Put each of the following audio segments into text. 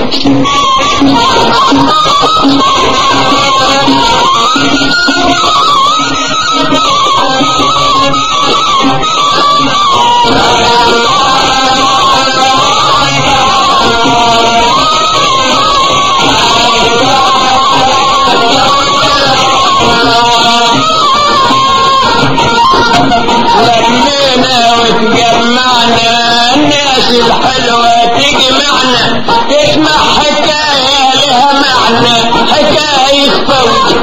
لمينا وتجمعنا الناس الحلوة تجمعنا تسمع حكاية لها معنى حكاية فوز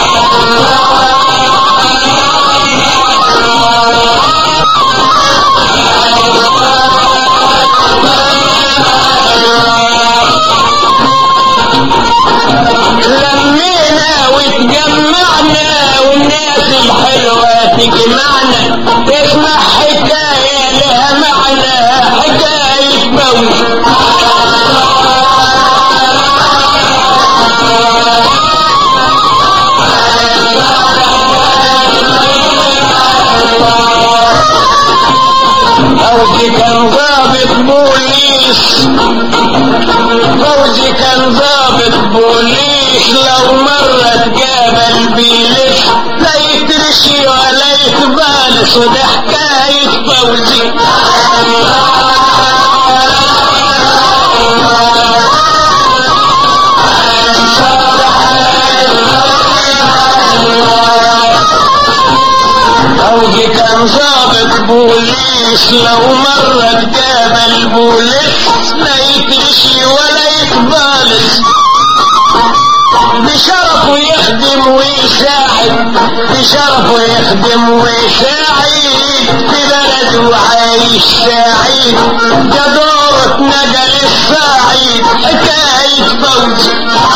لمينا وتجمعنا والناس الحلوة تجمعنا تسمع حكاية لها معنى حكاية فوز فوزي كان ضابط بوليس فوزي كان ضابط بوليس لو مرة جابل بيلف لا يترشي ولا يتبالس وده حكاية فوزي فوزي كان ضابط بوليس لو مرة جابل بوليس لا يترشي ولا يتبالس بشرفه يخدم ويساعد بشرفه يخدم ويساعد في بلده عايش سعيد جدارة نقل الصعيد حكاية فوز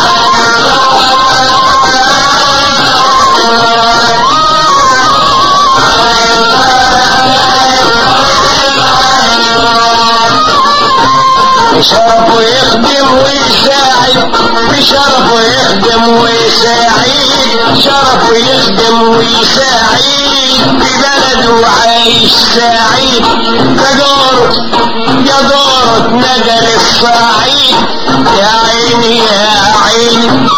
بشرفه يخدم ويساعد بشرفه يخدم ويساعد شرفه يخدم ويساعد ببلده عايش سعيد كدور جدارة نقل الصعيد يا عيني يا عيني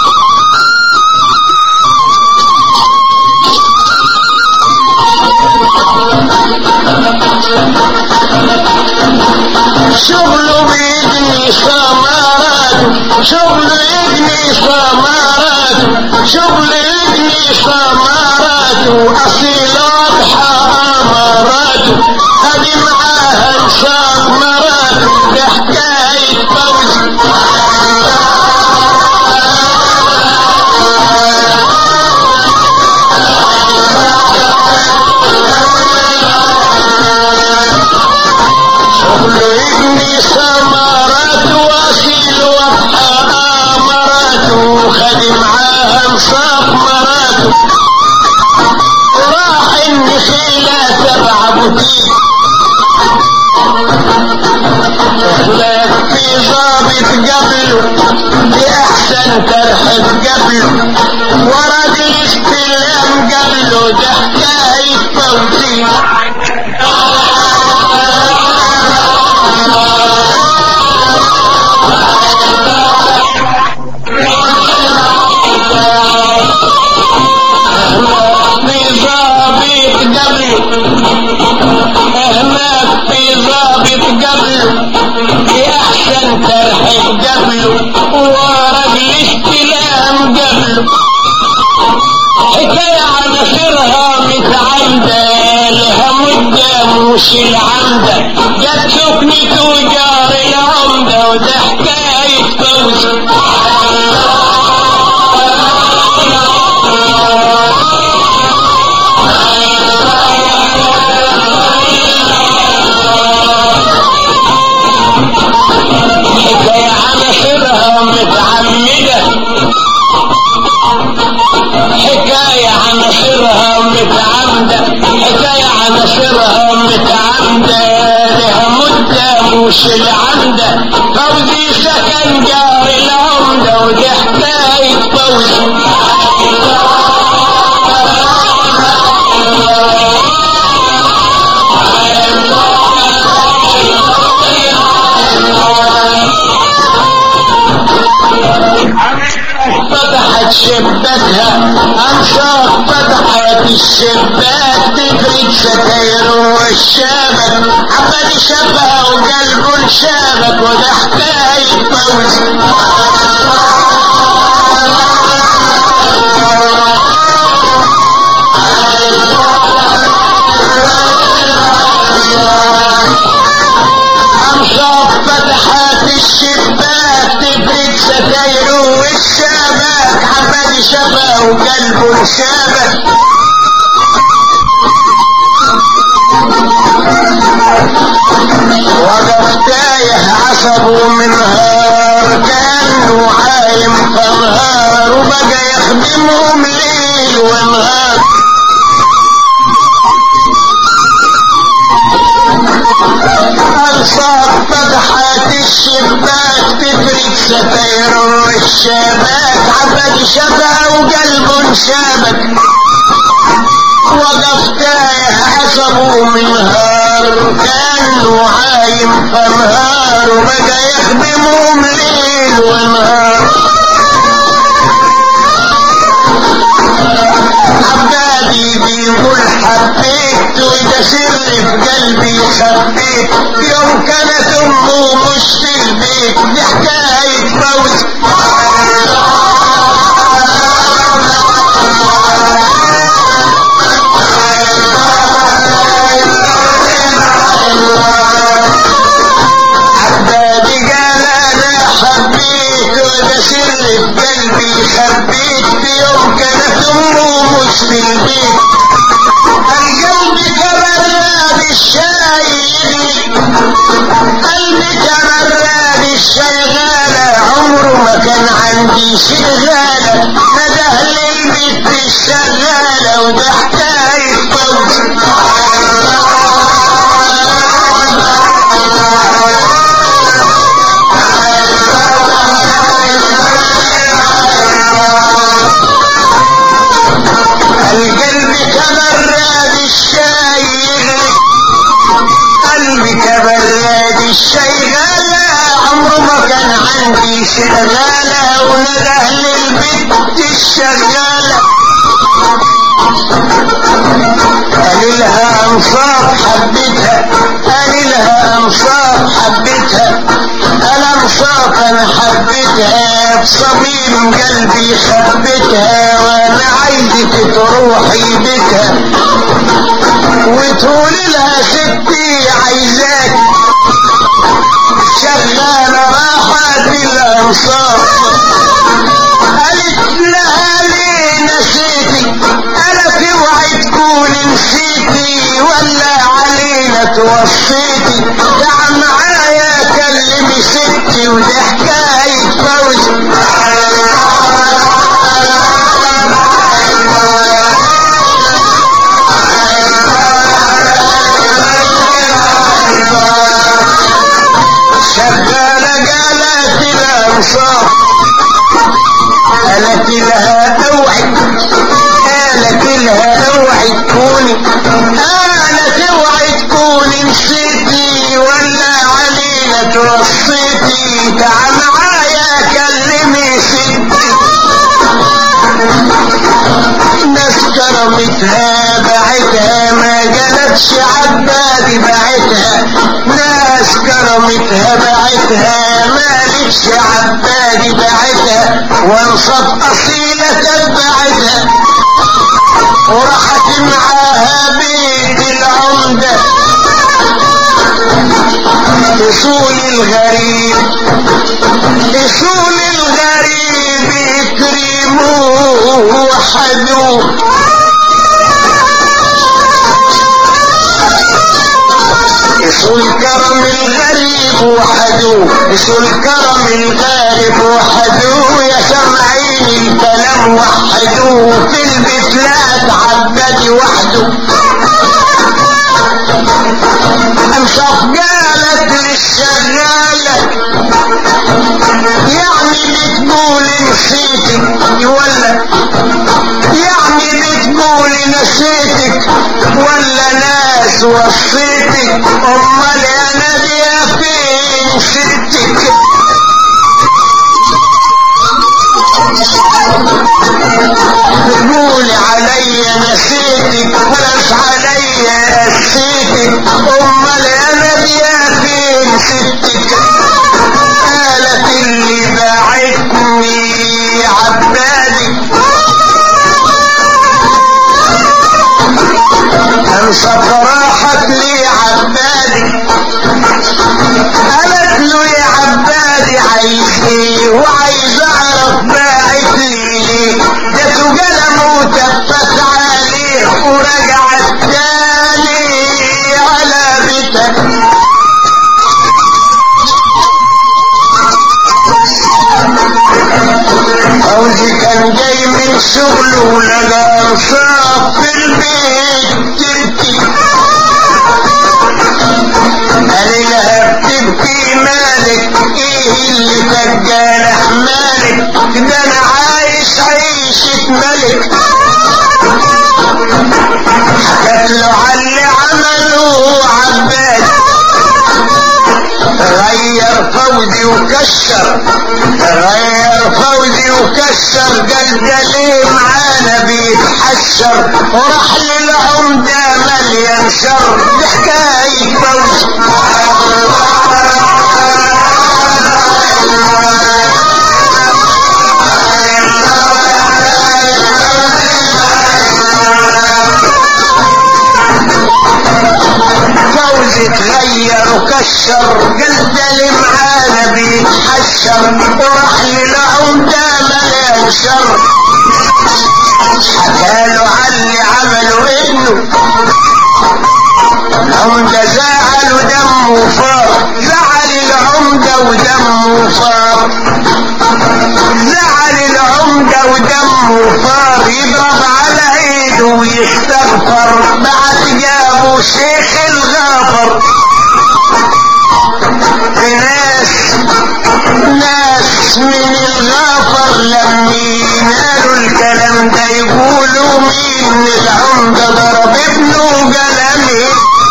شغله بيبني سمارات شغله يبني سمارات شغله يبني سمارات واصيل واضحة امارات هذه معاها مسمرات بحكاية فوز شغله يبني سمارات واصيل واضحة امارات وخد معاها مسمرات راح النخيلة تبع بوتيك لك في ضابط قبله بأحسن ترحب قبله ورد الاستلام قبله ده حكاية فوزي في ضابط قبله هناك في ضابط قبله في احسن ترحيب قبله ورد الاستلام قبله حكاية عن سرها متعمدة لها مدة مش العمدة جت سكنة وجار العمدة وده حكاية فوز حكاية عن سرها متعمدة حكاية عن سرها متعمدة حكاية عن سرها متعمدة لها مدة مش العمدة فوزي سكن جار العمدة ودي حكاية فوزي شباكها انصاف فتحت الشباك تفرد ستاير الشبك عمال شافها وقلبه انشابك وده حكاية فوز انصاف فتحت الشباك تفرد ستاير والشبك عمال شافها وقلبه انشابك وقف تايه عصبه من هار كانه عايم فنهار وبقى يخدمهم ليل ونهار أنصار فتحت الشباك تفرق ستاير الشباك عبد شبه وقلبه انشابك وقف تايه عصبه من هار كانه عايم فنهار وبقى يخدمهم ليل ونهار عبادي بيقول حبيت وده سر في قلبي خبيت يوم كانت امه مش في البيت دي حكايه فوز عبادي قال انا حبيت وده سر في قلبي خبيت في يوم كانت امه مش في البيت القلب كمراد الشاي قلبي كمراد الشغالة عمره ما كان عندي شغالة نده للبيت الشغالة وده حكاية فوز القلب كبراد الشاي قلبي كبراد الشاي غالى عمره ما كان عندي شغالة ونده للبت الشغالة قال لها انصاف حبيتها قال لها انصاف حبيتها انا انصاف انا حبيتها بصميم قلبي خبيتها وانا عايزك تروحي بيتها وتقولي لها ستي عايزاك شغالة راحة الانصاف قالت لها ليه نسيتي انا توعي تكون نسيتي ولا علينا توصيتي دع معايا كلمي ستي ودي حكاية فوز شغالة قالت الانصاف قالت لها اوعي قالت لها اوعي تكوني قالت اوعي تكوني نسيتي ولا علينا توصيتي تعال معايا كلمي ستي ناس كرمتها بعتها ما قالتش عبادي بعتها ناس كرمتها بعتها مالكش عبادي بعتها وانصب اصيلة تبعتها وراحت معاها بيت العمدة اصول الغريب اصول الغريب يكرموه وحدوه اصول كرم الغريب وحدوه اصول كرم الغريب وحدوه يا سامعين الكلام وحدوه في البيت لا تعبدي وحده انصف قالت للشغالة يعني بتقول نسيتك ولا يعني بتقول نسيتك ولا ناس وصيتك امال يا نادية فين ستك عليا نسيتك ولاش عليا نسيتك امال انا يا فين ستك قالت اللي باعتني عبادي انسى راحت لي عبادي قالت له يا عبادي عايز ايه وعايز اعرف باعت لي ليه جاته قلم وتفت عليه ورجعت تاني على بيتك فوزي كان جاي من شغله ولقى انصاف في البيت تركي قال لها بتبكي مالك ايه اللي فجال احمالك ده انا عايش عيشة ملك حكت له على اللي عمله عباد غير فوزي وكشر غير فوزي وكشر قال ده ليه معانا بيتحشر وراح للعمدة مليان شر دي حكاية فوزي فوزي اتغير وكشر قال ده اللي معانا بيتحشر وراح للعمدة مليان شر حكاله على اللي عمله انه العمدة زعل ودمه فار زعل العمدة ودمه فار زعل العمدة ودمه فار يضرب على ايده ويستغفر بعد جابوا شيخ الغافر في ناس ناس من الغافر لمين قالوا الكلام ده يقولوا مين العمدة ضرب ابنه قلمي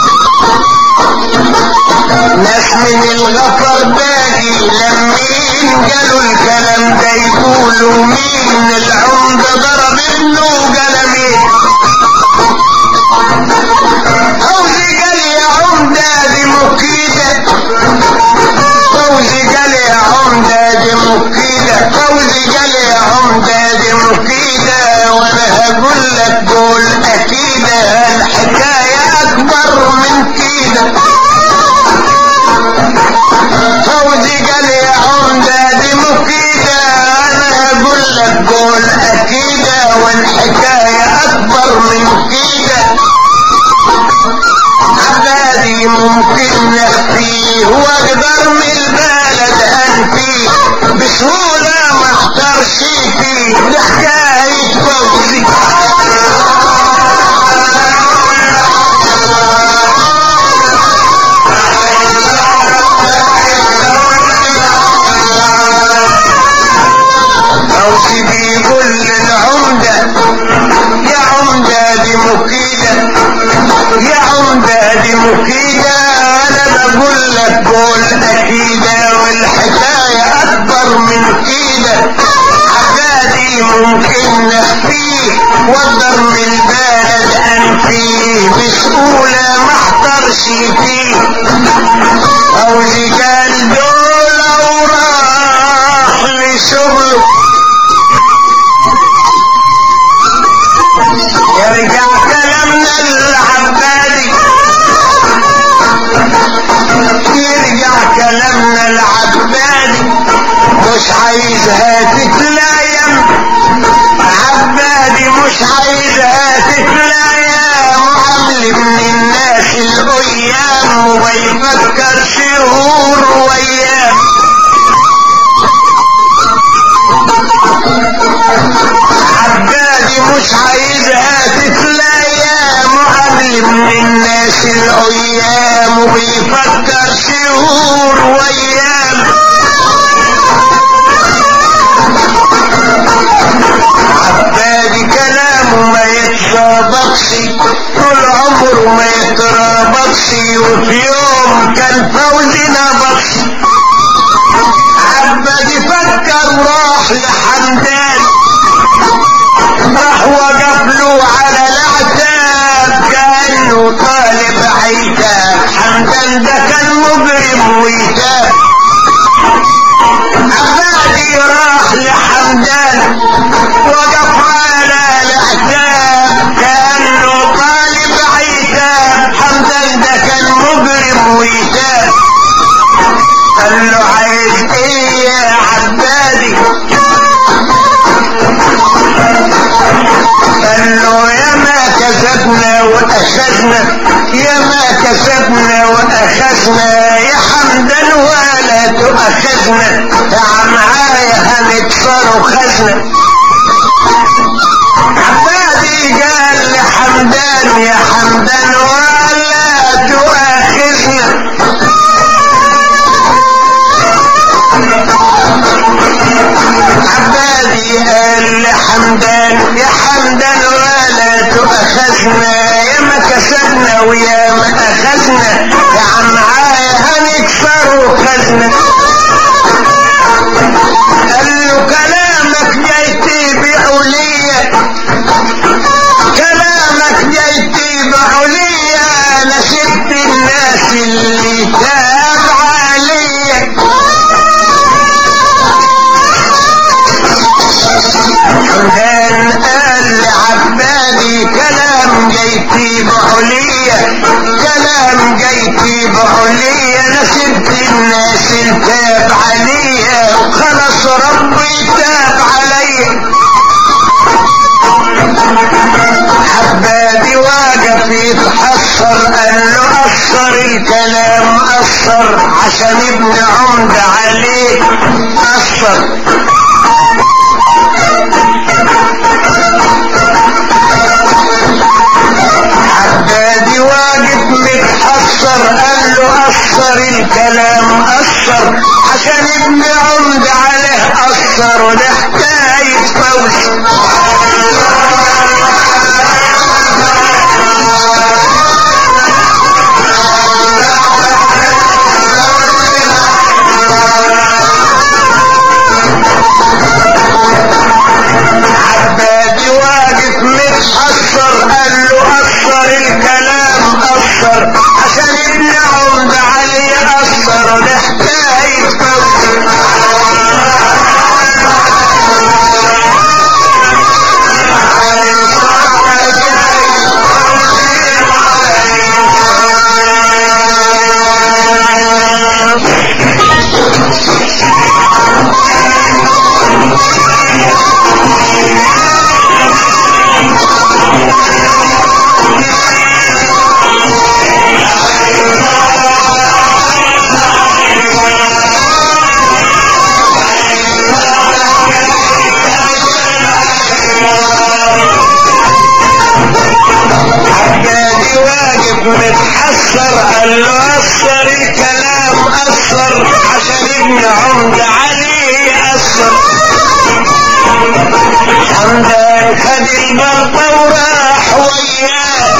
ناس من الغفر باقي لمين قالوا الكلام ده يقولوا مين العمدة ضرب ابنه قلمي فوزي قال يا عمدة دي مكيدة فوزي قال يا عمدة دي مكيدة فوزي قال يا عمدة دي مكيدة وانا هقول لك قول اكيدة الحكاية اكبر من كده فوزي قال يا عمدة دي مكيدة انا هقول لك قول اكيدة والحكاية اكبر من كده عبادي ممكن نخفيه واقدر من البلد انفيه بسهولة ما اختارش فيه ده حكاية فوزي فوزي بيقول للعمدة يا عمدة دي مكيدة يا عمدة دي مكيدة انا بقول لك قول اكيدة والحكاية اكبر من كده عبادي ممكن نخفيه واقدر من البلد انفيه بسهولة ما احضرش فيه فوزي قال دول وراح لشغله يرجع كلامنا العبادي يرجع كلامنا العبادي مش عايزها تتلايم عبادي مش عايزها تتلايم وعامل من الناس الايام وبيفكر شهور وايام عبادي مش عايزها تتلايم وعامل من الناس الايام وبيفكر شهور وايام عبادي كلامه ما يترابطش طول عمره ما يترابطش وفي يوم كان فوزي نبطش عبادي فكر وراح لحمدان راح وقف له على واخذنا يا ما كسبنا واخذنا يا حمدا ولا تؤخذنا يا معايا هنكسر وخزنا عبادي قال لي حمدان يا حمدان ولا تؤاخذنا عبادي قال لي حمدان يا حمدان ولا تؤاخذنا يا ما كسبنا ويا ما اخذنا يا عم عايا هنكسر وخزنا قال له كلامك جاي تبيعه ليا كلامك جاي تبيعه ليا انا سبت الناس اللي تابعه ليا حمدان قال لعبادي كلام جاي تبيعه ليا كلام جاي تبيعه ليا انا سبت الناس اللي تابعه ليا وخلاص ربي تاب عليا عبادي واقف يتحسر قال له قصر الكلام قصر عشان ابن عمد عليه قصر عبادي واقف متحسر قال له قصر الكلام قصر عشان ابن عمد عليه قصر وده حكاية فوز عبادي واقف متحسر قال له قصر الكلام قصر عشان ابن عمد علي قصر ده حكاية فوز عبادي واقف متحسر قال له قصر الكلام قصر عشان ابن عمد علي قصر حمدان خد البلطة وراح وياه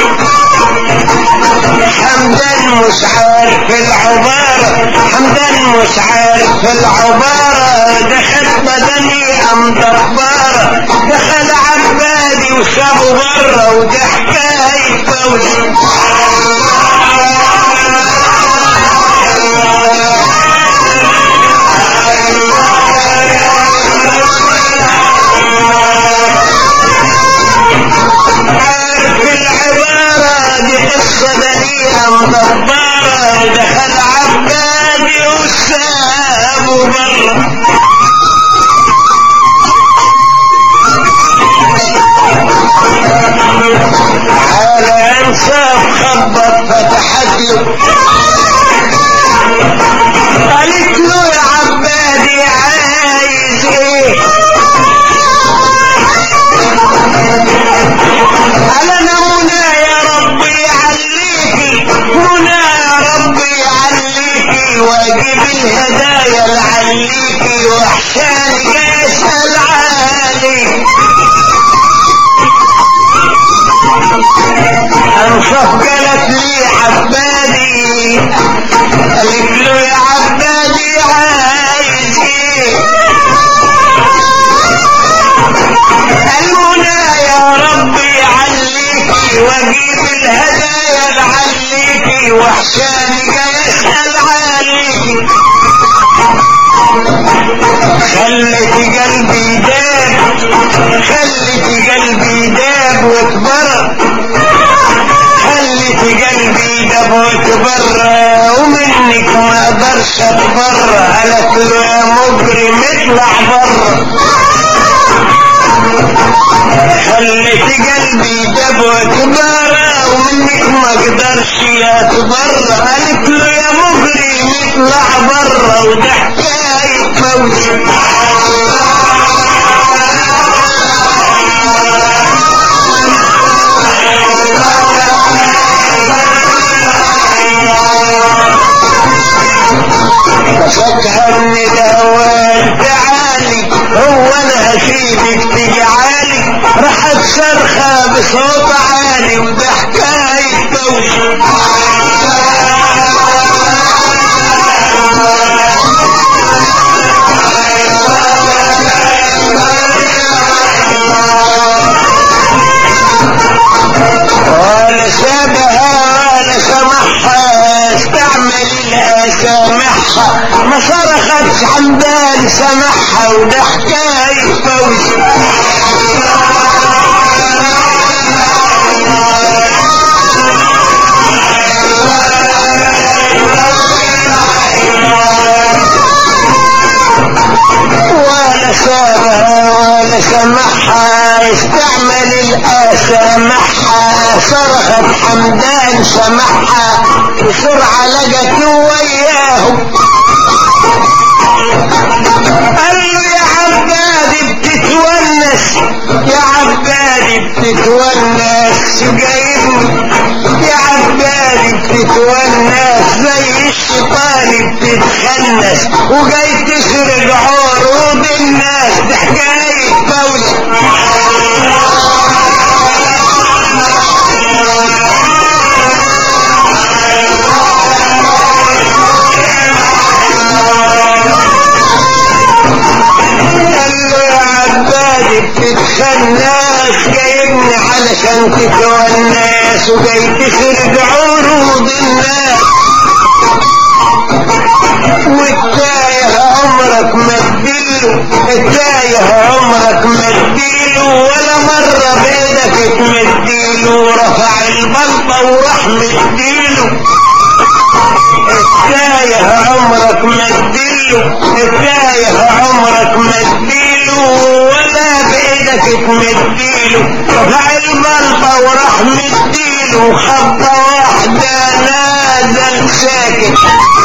حمدان مش عارف العبارة حمدان مش عارف العبارة دخل بدني ام دبارة دخل عبادي وسابه برا وده حكاية فوز عارف العبارة دي قصة دنيئة مدبرة دخل عبادي وسابه برا على انصاف خبط فتحت له قالت له يا عبادي عايز ايه على منى يا ربي عليكي منى يا ربي عليكي واجيب الهدايا لعليكي وحشاني جاي اسال عليك انصف قالت لي عبادي قالت له يا عبادي عايز ايه المنى يا ربي عليكي واجيب الهدايا لعليكي وحشاني جاي اسال عليكي خلت قلبي داب خلت قلبي داب واتبرى خلت قلبي داب واتبرى ومنك ما اقدرش اتبرى قالت له يا مجرم اطلع بره خليت قلبي دبوة كبارة ومنك ما اقدرش اتبرى قالت له يا مجرم اطلع برا وده حكاية فوزي فكرني دوال تعالي هو انا هسيبك تجعالي راحت صرخة بصوت عالي وده حكاية توشي ولا سابها ولا سمحها استعمل الاسامحها ما صرختش حمدان سمحها وده حكاية فوزي ولا سابها ولا سمحها استعمل الاسامحها صرخت حمدان سمحها بسرعة لقته وياه قال له يا عبادي بتتونس يا عبادي بتتونس جايبني يا عبادي بتتونس زي الشيطان بتتخنس وجاي تسرق عروض الناس ده حكاية فوز قال له يا عبادي بتتخنس جايبني علشان تتونس وجاي تسرق عروض الناس والتايه عمرك ما تديله التايه عمرك ما تديله ولا مرة بيدك تمديله رفع البلطة وراح مديله التايه عمرك ما تديله التايه عمرك ما تديله ولا بايدك تمديله رفع البلطة وراح مديله خطة واحدة نازل ساكت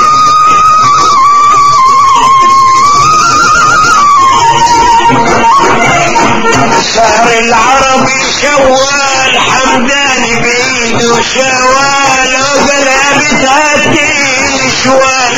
شهر العربي شوال حمداني بايده شوال وقلبتها تيل شوال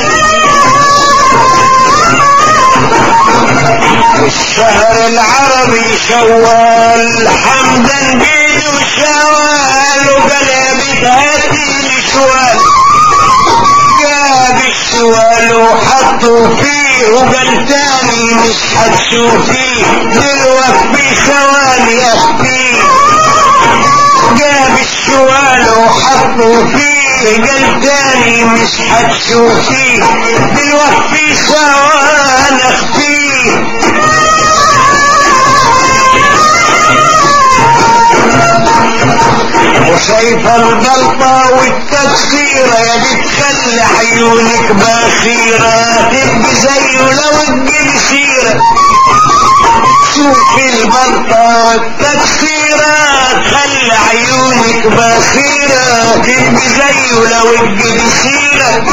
الشهر العربي شوال حمدان بايده شوال وقلبتها تيل شوال جاب الشوال وحطوا فيه وقال تاني مش هتشوفيه دلوقتي ثواني اخفيه جاب الشوال وحطوا فيه قال تاني مش هتشوفيه دلوقتي ثواني اخفيه وشايفة البلطة والتكسيرة يا دي تخلي عيونك بخيرة تبقي زيه لو تجيب سيرة شوف البلطة والتكسيرة تخلي عيونك بخيرة تبقي زيه لو تجيب سيرة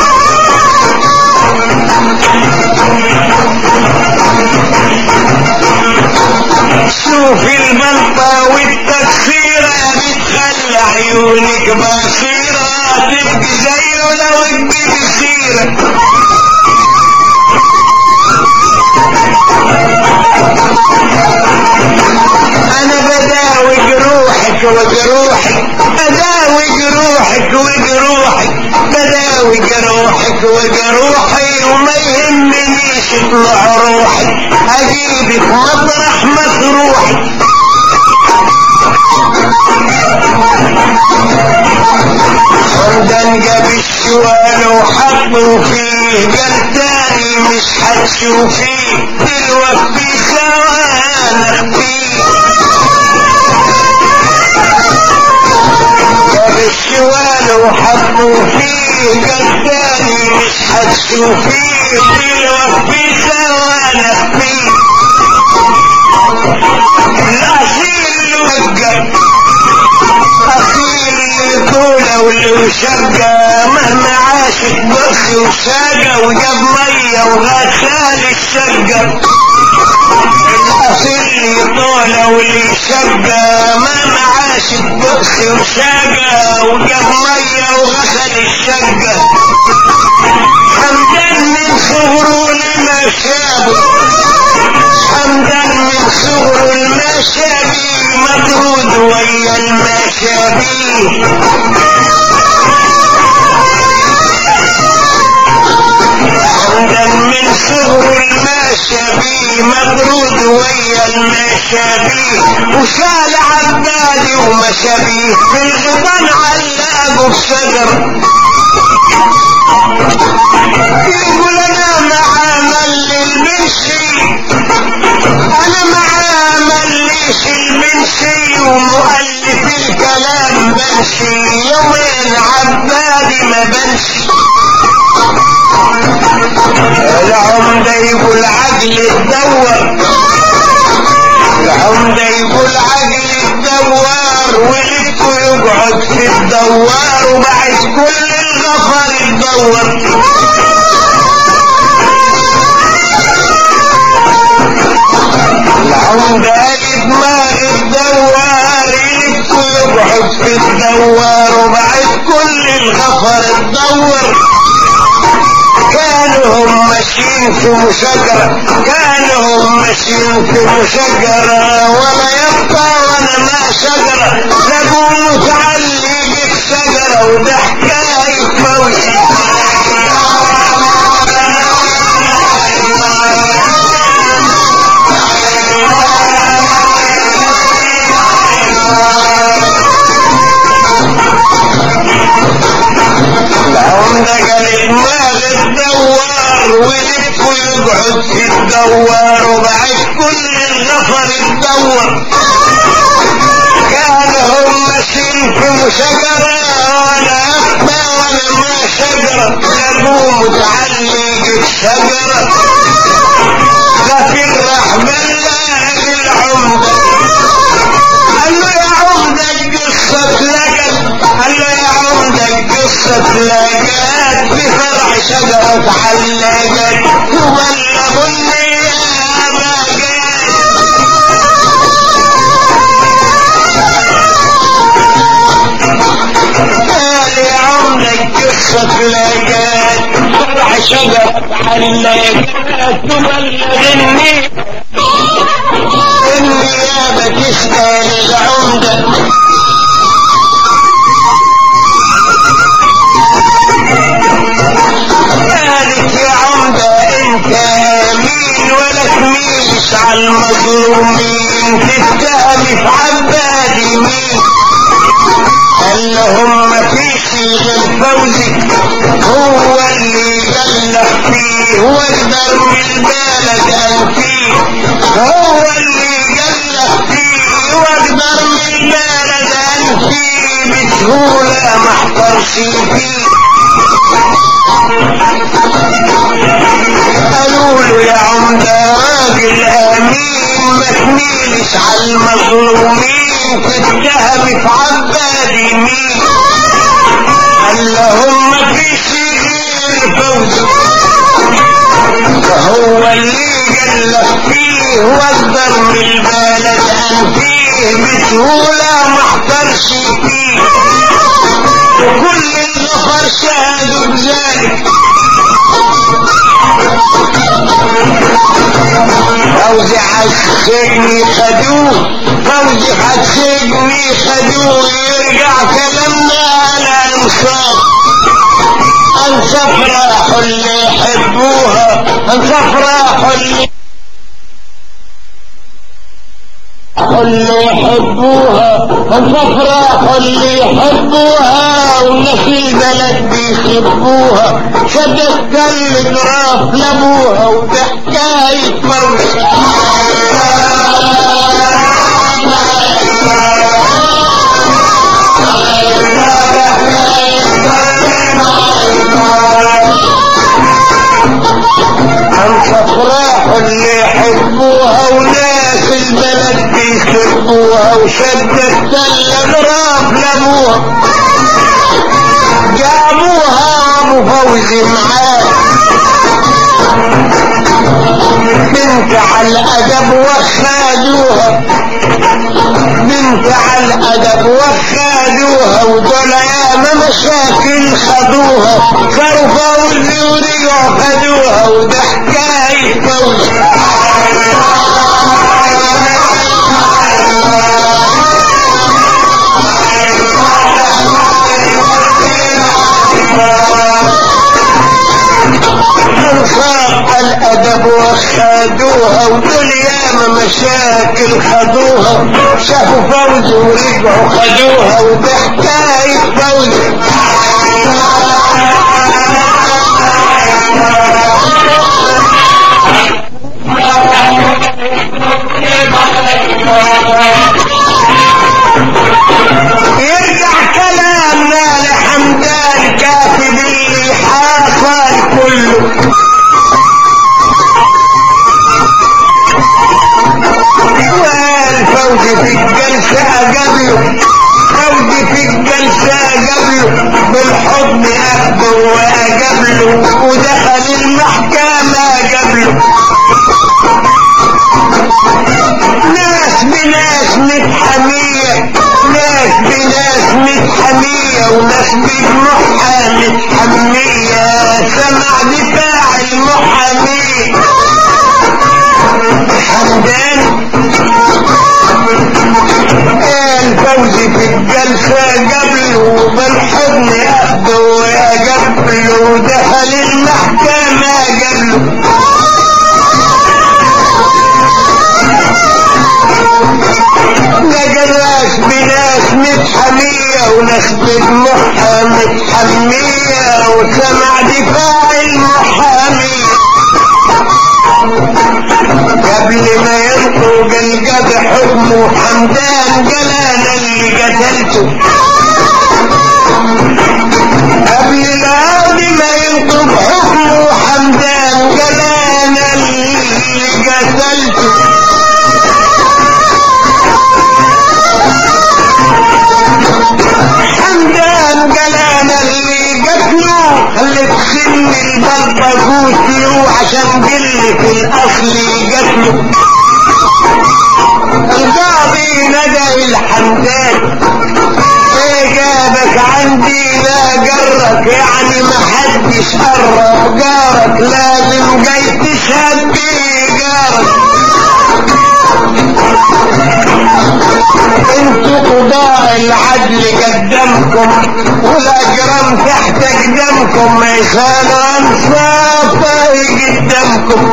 شوف البلطة والتكسيرة بتخلي عيونك بصيرة تبقي زيه لو تجيب سيرة انا بداوي جروحك وجروحك بداوي جروحك وجروحك بداوي جروحك وجروحي وما يهمنيش اطلع روحي اجيبك مطرح ما تروحي حمدان جاب الشوال وحطوا فيه قال تاني مش هتشوفيه دلوقتي ثواني فيه جاب الشوال وحطوا فيه قال تاني مش هتشوفيه دلوقتي ثواني فيه الأصيل وشقة مهما عاشت بخ وشاقة وجاب مية وغسال الشقة الأصيل لي طولة واللي شقة مهما عاشت بخ وشاقة وجاب مية وغسل الشقة حمدان من صغره لما شابه حمدان من صغره المشابي مطرود ويا المشابي حمدا من صغر المشابي مطرود ويا المشابي وشال عبادي ومشابي في الغضن علقه بشجر يقول انا معامل للمنشي انا معامل ليش المنشي ومؤلف الكلام بنشي يومين عبادي ما بنشي العمدة يقول عقل تدور العمدة يقول عقل تدور ولك يقعد في الدوار وبعد كل الغفر تدور العمدة قال دماغ الدوار يلف ويقعد في الدوار وبعد كل الغفر تدور كانوا هم ماشيين في مشجرة كانوا هم ماشيين في مشجرة ولا يبقى ولا ما شجرة لقوا متعلق الشجرة وده حكاية موت العمدة قال دماغ الدوار ولف ويقعد في الدوار وبعد كل الغفر الدور كانوا هم ماشيين في مشجرة ولا أخبى ولا ما شجرة لقوه متعلق الشجرة غفير رحمن الله العمدة قال له يا عمدة القصة لك قال له يا عمدة القصة لك بفرع شجرة علقت وبلغوا النيابة قال يا عمدة القصة لك فرع شجرة علقت وبلغ النيابة النيابة تسأل العمدة قالت يا عمدة انت مين ولا تميلش على المظلومين تتهم في عبادي مين قال لهم ما فيش غير فوزي هو اللي جلح فيه واقدر من بالك انفيه هو اللي جلح فيه واقدر من بالك انفيه بسهولة ما احترش فيه قالوا له يا عمدة راجل امين ما تميلش على المظلومين تتهم في عبادي مين قال لهم ما فيش غير فوز فهو اللي جلف فيه واقدر من البلد انفيه بسهولة ما احترش فيه وكل الغفر شهدوا بذلك فوزي حسجني خدوه فوزي حسجني خدوه يرجع كلامنا على انصاف انصاف راحوا اللي يحبوها انصاف راحوا اللي اللي يحبوها انصاف راحوا اللي يحبوها والناس البلد بيحبوها صدق اللي جراف لابوها وده حكاية موت انصف راحوا اللي يحبوها وناس البلد بيحبوها وشدت الغراب لابوها جابوها ابو فوزي معاه بنت على الادب وخادوها بنت على الادب وخادوها ودول ياما مشاكل خدوها صاروا فوزي ورجعوا خدوها وده حكاية فوزي انصاف الادب وخدوها ودول ياما مشاكل خدوها شافوا فوز ورجعوا خدوها وده حكاية فوز يرجع كلامنا لحمدان كاتب اللي حصل كله والفوز في الجلسة قبله فوز في الجلسة قبله بالحضن أخده وقبله ودخل المحكمة قبله ناس بناس متحمية ناس بناس متحمية وناس بجروحها متحمية سمع دفاع المحامي حمدان الفوز في الجلسة قبله بالحضن أخده وقبله دخل المحكمة قبله لقى ناس بناس متحمية وناس بدموعها متحمية وسمع دفاع المحامي قبل ما ينطق القدح حكمه حمدان قال انا اللي قتلته قبل القاضي ما ينطق حكمه حمدان قال انا اللي قتلته حمدان قال انا اللي قتله خلت سن البلطة قوتله عشان قلة الاصل قتله القاضي ندى الحمدان ايه جابك عندي لا جرك يعني ما حدش قرب جارك لازم جاي تشهد بيه جارك انتوا قضاء العدل قدامكم والاجرام تحت قدامكم ما يخالوا انصافه قدامكم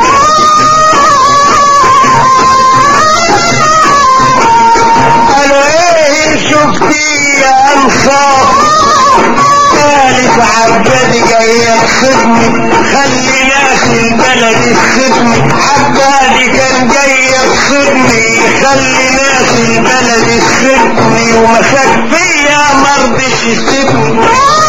قالوا ايه شفتي يا انصاف ثالث عباد جاي يقصدني خلي ناس البلد يقصدني عبادي كان جاي يقصدني خلي ناس البلد يقصدني ومسك فيا مرضش يسيبني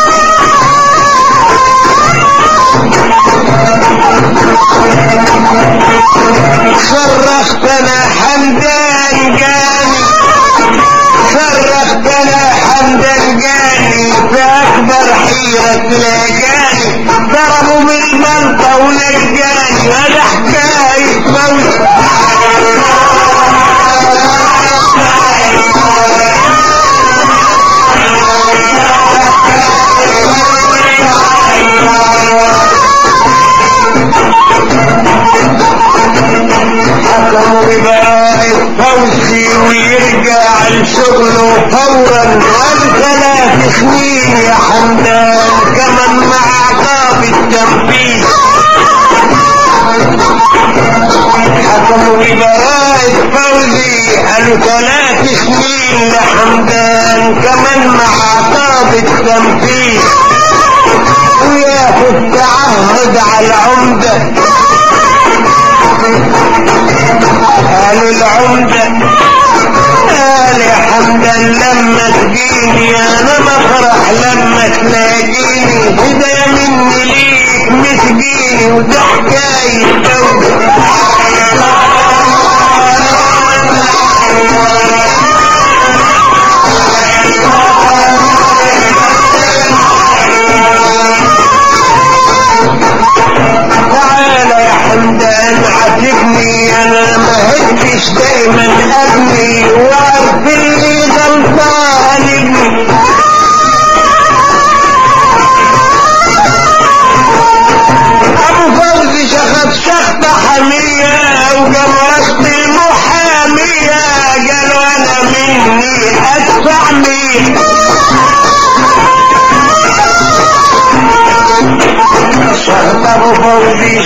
صرخت انا حمدان جاني صرخت انا حمدان جاني في اكبر حيرة لاجاني ضربوا من المنطقة ولجاني انا حكاية موت حكموا ببراءة فوزي ويرجع لشغله فورا والثلاث سنين يا حمدان كمن مع عقاب التنفيذ حكموا ببراءة فوزي قالوا ثلاث سنين لحمدان كمن مع عقاب التنفيذ وياخد تعهد على العمده قالوا العمدة قال يا حمدا لما تجيني انا بفرح لما تلاقيني هدايا مني ليك مسجيني وده حكاية توبة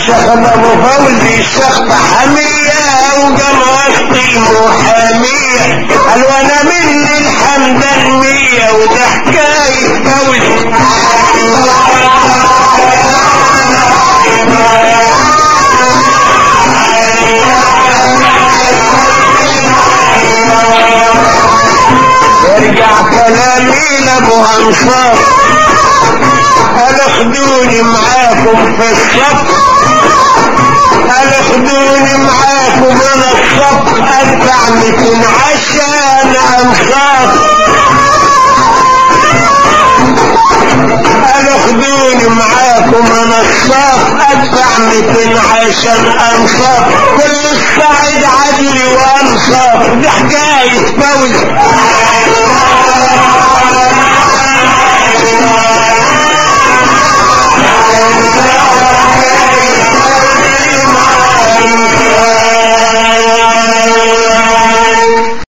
الشيخ ابو فوزي الشيخ حمية وقام وسط المحامية قال وانا من الحمد المية وده حكاية فوزي يرجع كلامي لابو انصار قال خدوني معاكم في الصف قال خدوني معاكم انا الصف ادفع 200 عشان انصاف قال خدوني معاكم انا الصف ادفع 200 عشان انصاف كل الصعيد عدلي وانصاف دي حكايه فوز